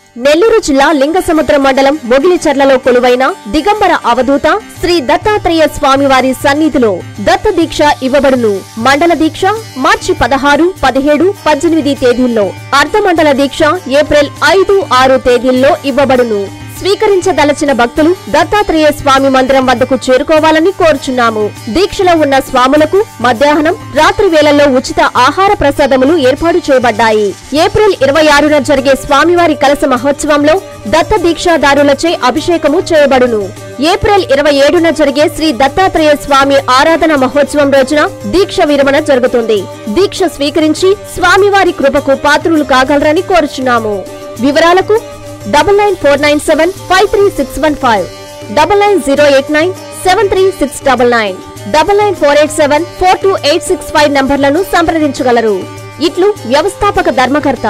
నెల్లూరు జిల్లా లింగసముద్ర మండలం మొగిలిచర్లలో కొలువైన దిగంబర అవధూత శ్రీ దత్తాత్రేయ స్వామివారి సన్నిధిలో దత్త దీక్ష ఇవ్వబడును మండల దీక్ష మార్చి పదహారు పదిహేడు పద్దెనిమిది తేదీల్లో అర్ధమండల దీక్ష ఏప్రిల్ ఐదు ఆరు తేదీల్లో ఇవ్వబడును స్వీకరించదలచిన భక్తులు దత్తాత్రేయ స్వామి మందిరం వద్దకు చేరుకోవాలని కోరుచున్నాము దీక్షలో ఉన్న స్వాములకు మధ్యాహ్నం రాత్రి వేళల్లో ఉచిత ఆహార ప్రసాదములు ఏర్పాటు చేయబడ్డాయి ఏప్రిల్ ఇరవై ఆరున జరిగే స్వామివారి కలస మహోత్సవంలో దత్త దీక్షాదారులచే అభిషేకము చేయబడును ఏప్రిల్ ఇరవై ఏడున జరిగే శ్రీ దత్తాత్రేయ స్వామి ఆరాధన మహోత్సవం రోజున దీక్ష విరమణ జరుగుతుంది దీక్ష స్వీకరించి స్వామివారి కృపకు పాత్రులు కాగలరని కోరుచున్నాము వివరాలకు double nine four nine seven five three six one five double nine zero eight nine seven three six double nine double nine four eight seven four two eight six five నంబర్లను సంప్రదించగలరు ఇట్లు వ్యవస్థాపక ధర్మకర్త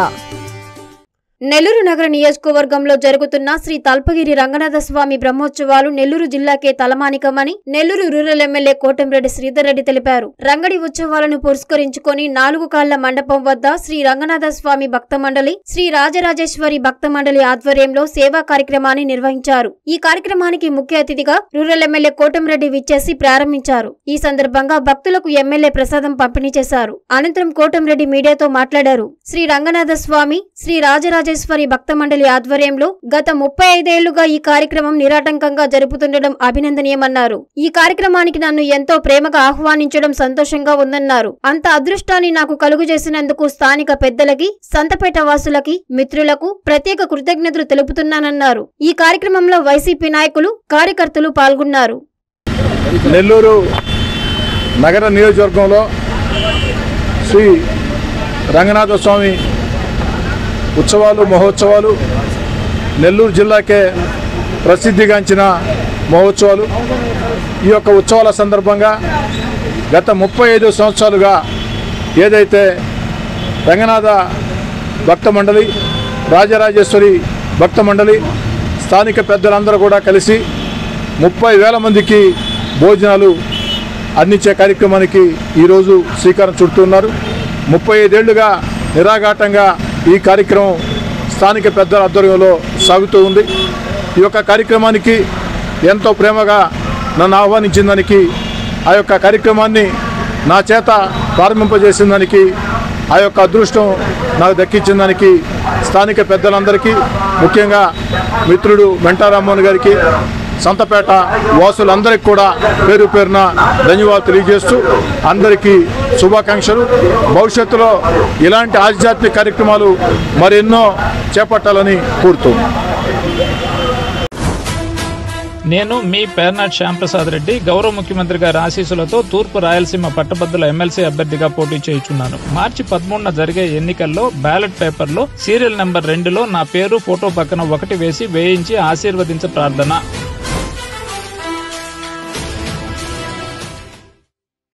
నెల్లూరు నగర నియోజకవర్గంలో జరుగుతున్న శ్రీ తల్పగిరి రంగనాథ స్వామి బ్రహ్మోత్సవాలు నెల్లూరు జిల్లాకే తలమానికమని నెల్లూరు రూరల్ ఎమ్మెల్యే కోటంరెడ్డి శ్రీధర్ రెడ్డి తెలిపారు రంగడి ఉత్సవాలను పురస్కరించుకొని నాలుగు కాళ్ల మండపం వద్ద శ్రీ రంగనాథ స్వామి భక్త మండలి శ్రీ రాజరాజేశ్వరి భక్త మండలి ఆధ్వర్యంలో సేవా కార్యక్రమాన్ని నిర్వహించారు ఈ కార్యక్రమానికి ముఖ్య అతిథిగా రూరల్ ఎమ్మెల్యే కోటంరెడ్డి విచ్చేసి ప్రారంభించారు ఈ సందర్భంగా భక్తులకు ఎమ్మెల్యే ప్రసాదం పంపిణీ చేశారు అనంతరం కోటంరెడ్డి మీడియాతో మాట్లాడారు శ్రీ రంగనాథ స్వామి శ్రీ రాజరాజేశ్వరి భక్త మండలి ఆధ్వర్యంలో గత ముప్పై ఐదేళ్లుగా ఈ కార్యక్రమం నిరాటంకంగా జరుపుతుండడం అభినందనీయమన్నారు ఈ కార్యక్రమానికి నన్ను ఎంతో ప్రేమగా ఆహ్వానించడం సంతోషంగా ఉందన్నారు అంత అదృష్టాన్ని నాకు కలుగు చేసినందుకు స్థానిక పెద్దలకి సంతపేట వాసులకి మిత్రులకు ప్రత్యేక కృతజ్ఞతలు తెలుపుతున్నానన్నారు ఈ కార్యక్రమంలో వైసీపీ నాయకులు కార్యకర్తలు పాల్గొన్నారు నెల్లూరు నగర నియోజకవర్గంలో శ్రీ రంగనాథ స్వామి ఉత్సవాలు మహోత్సవాలు నెల్లూరు జిల్లాకే ప్రసిద్ధిగాంచిన మహోత్సవాలు ఈ యొక్క ఉత్సవాల సందర్భంగా గత ముప్పై ఐదు సంవత్సరాలుగా ఏదైతే రంగనాథ భక్త మండలి రాజరాజేశ్వరి భక్త మండలి స్థానిక పెద్దలందరూ కూడా కలిసి ముప్పై వేల మందికి భోజనాలు అందించే కార్యక్రమానికి ఈరోజు శ్రీకారం చుడుతున్నారు ముప్పై ఐదేళ్లుగా నిరాఘాటంగా ఈ కార్యక్రమం స్థానిక పెద్దల ఆధ్వర్యంలో సాగుతూ ఉంది ఈ యొక్క కార్యక్రమానికి ఎంతో ప్రేమగా నన్ను ఆహ్వానించిన దానికి ఆ యొక్క కార్యక్రమాన్ని నా చేత ప్రారంభింపజేసిన దానికి ఆ యొక్క అదృష్టం నాకు దక్కించిన దానికి స్థానిక పెద్దలందరికీ ముఖ్యంగా మిత్రుడు వెంటారామ్మోహన్ గారికి సంతపేట వాసులందరికీ కూడా పేరు పేరున ధన్యవాదాలు తెలియజేస్తూ అందరికీ శుభాకాంక్షలు భవిష్యత్తులో ఇలాంటి ఆధ్యాత్మిక కార్యక్రమాలు మరెన్నో చేపట్టాలని కోరుతూ నేను మీ పేర్నాట్ శ్యాంప్రసాద్ రెడ్డి గౌరవ ముఖ్యమంత్రి గారి ఆశీస్సులతో తూర్పు రాయలసీమ పట్టభద్రుల ఎమ్మెల్సీ అభ్యర్థిగా పోటీ చేయుచున్నాను మార్చి పదమూడున జరిగే ఎన్నికల్లో బ్యాలెట్ పేపర్లో సీరియల్ నెంబర్ రెండులో నా పేరు ఫోటో పక్కన ఒకటి వేసి వేయించి ఆశీర్వదించ ప్రార్థన